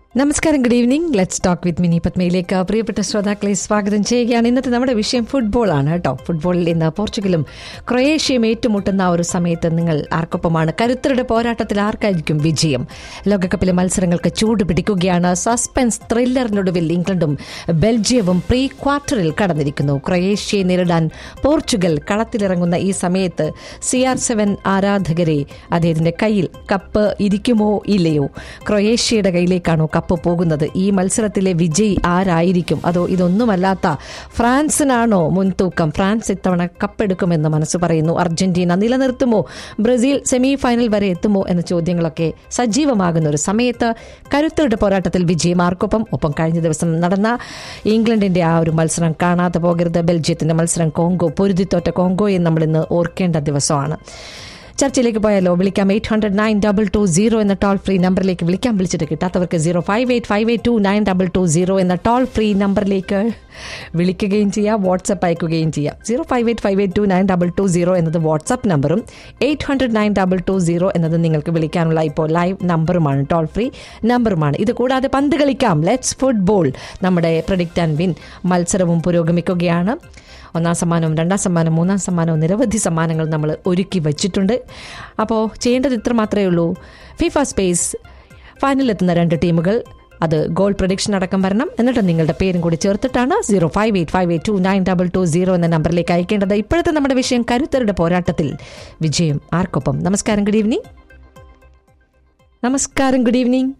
നമസ്കാരം good evening let's talk with Mini പത്മയിലേക്ക് പ്രിയപ്പെട്ട ശ്രോതാക്കളെ സ്വാഗതം ചെയ്യുകയാണ് ഇന്നത്തെ നമ്മുടെ വിഷയം ഫുട്ബോളാണ് കേട്ടോ ഫുട്ബോളിൽ ഇന്ന് പോർച്ചുഗലും ക്രൊയേഷ്യയും ഏറ്റുമുട്ടുന്ന ആ ഒരു സമയത്ത് നിങ്ങൾ ആർക്കൊപ്പമാണ് കരുത്തരുടെ പോരാട്ടത്തിൽ ആർക്കായിരിക്കും വിജയം ലോകകപ്പിലെ മത്സരങ്ങൾക്ക് ചൂട് പിടിക്കുകയാണ് സസ്പെൻസ് ത്രില്ലറിനൊടുവിൽ ഇംഗ്ലണ്ടും ബെൽജിയവും പ്രീ ക്വാർട്ടറിൽ കടന്നിരിക്കുന്നു ക്രൊയേഷ്യയെ നേരിടാൻ പോർച്ചുഗൽ കളത്തിലിറങ്ങുന്ന ഈ സമയത്ത് സി ആർ സെവൻ ആരാധകരെ അദ്ദേഹത്തിന്റെ കയ്യിൽ കപ്പ് ഇരിക്കുമോ ഇല്ലയോ ക്രൊയേഷ്യയുടെ കയ്യിലേക്കാണോ കപ്പ് പോകുന്നത് ഈ മത്സരത്തിലെ വിജയി ആരായിരിക്കും അതോ ഇതൊന്നുമല്ലാത്ത ഫ്രാൻസിനാണോ മുൻതൂക്കം ഫ്രാൻസ് ഇത്തവണ കപ്പെടുക്കുമെന്ന് മനസ്സ് പറയുന്നു അർജന്റീന നിലനിർത്തുമോ ബ്രസീൽ സെമി ഫൈനൽ വരെ എത്തുമോ എന്ന ചോദ്യങ്ങളൊക്കെ സജീവമാകുന്ന ഒരു സമയത്ത് കരുത്തരുടെ പോരാട്ടത്തിൽ വിജയം ആർക്കൊപ്പം ഒപ്പം കഴിഞ്ഞ ദിവസം നടന്ന ഇംഗ്ലണ്ടിന്റെ ആ ഒരു മത്സരം കാണാതെ പോകരുത് ബെൽജിയത്തിന്റെ മത്സരം കോങ്കോ പൊരുതിത്തോറ്റ കോങ്കോയെ നമ്മൾ ഇന്ന് ഓർക്കേണ്ട ദിവസമാണ് ചർച്ചയിലേക്ക് പോയാലോ വിളിക്കാം eight hundred nine double two zero എന്ന ടോൾ ഫ്രീ നമ്പറിലേക്ക് വിളിക്കാൻ വിളിച്ചിട്ട് കിട്ടാത്തവർക്ക് zero five eight five eight two nine double two zero എന്ന ടോൾ ഫ്രീ നമ്പറിലേക്ക് വിളിക്കുകയും ചെയ്യാം വാട്സപ്പ് അയക്കുകയും ചെയ്യാം zero five eight five eight two nine double two zero എന്നത് വാട്സപ്പ് നമ്പറും eight hundred nine double two zero എന്നത് നിങ്ങൾക്ക് വിളിക്കാനുള്ള ഇപ്പോൾ ലൈവ് നമ്പറുമാണ് ടോൾ ഫ്രീ നമ്പറുമാണ് ഇത് കൂടാതെ പന്ത് കളിക്കാം ലെറ്റ്സ് ഫുട്ബോൾ നമ്മുടെ പ്രഡിക്റ്റ് ആൻഡ് വിൻ മത്സരവും പുരോഗമിക്കുകയാണ് ഒന്നാം സമ്മാനവും രണ്ടാം സമ്മാനവും മൂന്നാം സമ്മാനവും നിരവധി സമ്മാനങ്ങൾ നമ്മൾ ഒരുക്കി വച്ചിട്ടുണ്ട് അപ്പോൾ ചെയ്യേണ്ടത് ഇത്ര മാത്രമേ ഉള്ളൂ ഫിഫ സ്പേസ് ഫൈനലിലെത്തുന്ന രണ്ട് ടീമുകൾ അത് ഗോൾ പ്രൊഡിക്ഷൻ അടക്കം വരണം എന്നിട്ട് നിങ്ങളുടെ പേരും കൂടി ചേർത്തിട്ടാണ് zero five eight five eight two nine double two zero എന്ന നമ്പറിലേക്ക് അയക്കേണ്ടത് ഇപ്പോഴത്തെ നമ്മുടെ വിഷയം കരുത്തരുടെ പോരാട്ടത്തിൽ വിജയം ആർക്കൊപ്പം നമസ്കാരം ഗുഡ് ഈവനിങ് നമസ്കാരം ഗുഡ് ഈവനിങ്